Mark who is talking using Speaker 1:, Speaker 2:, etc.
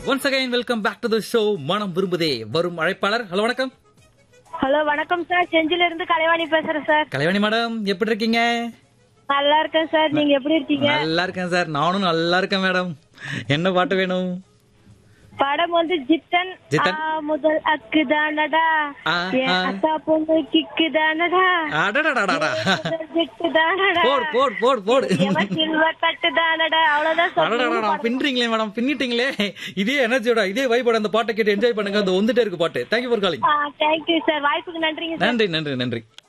Speaker 1: Once again welcome back to the show மனம் விரும்புதே வரும் அழைப்பாளர் ஹலோ வணக்கம்
Speaker 2: ஹலோ வணக்கம் சார் செஞ்சில இருந்து கலைவாணி பேசுறேன் சார்
Speaker 1: கலைவாணி மேடம் எப்படி இருக்கீங்க
Speaker 2: நல்லா இருக்கேன் சார் நீங்க எப்படி இருக்கீங்க
Speaker 1: நல்லா இருக்கேன் சார் நானும் நல்லா இருக்கேன் மேடம் என்ன பாட்டு வேணும்
Speaker 2: படம் வந்து ஜித்தன்
Speaker 1: ஜித்தன்.
Speaker 2: ஆ, முதல் அக்கு தானடா
Speaker 1: ஆ,
Speaker 2: என்
Speaker 1: ஆ.
Speaker 2: அக்கா பொண்ணு கிக்கு தானடா
Speaker 1: அடடடடடா
Speaker 2: முதல் ஜிட்டு தானடா
Speaker 1: போடு போடு போடு போடு
Speaker 2: எவன் சில்வ கட்டு தானடா அவ்வளவுதான்
Speaker 1: அடடடடா
Speaker 2: சொல்றேன்
Speaker 1: பின்றீங்களே மேடம் பின்னிட்டீங்களே இதே எனர்ஜியோட இதே வைப்போட அந்த பாட்டை கேட்டு என்ஜாய் பண்ணுங்க அந்த வந்துட்டே இருக்கு பாட்டு thank you for calling
Speaker 2: thank you sir வாய்ப்புக்கு நன்றிங்க சார்
Speaker 1: நன்றி நன்றி நன்றி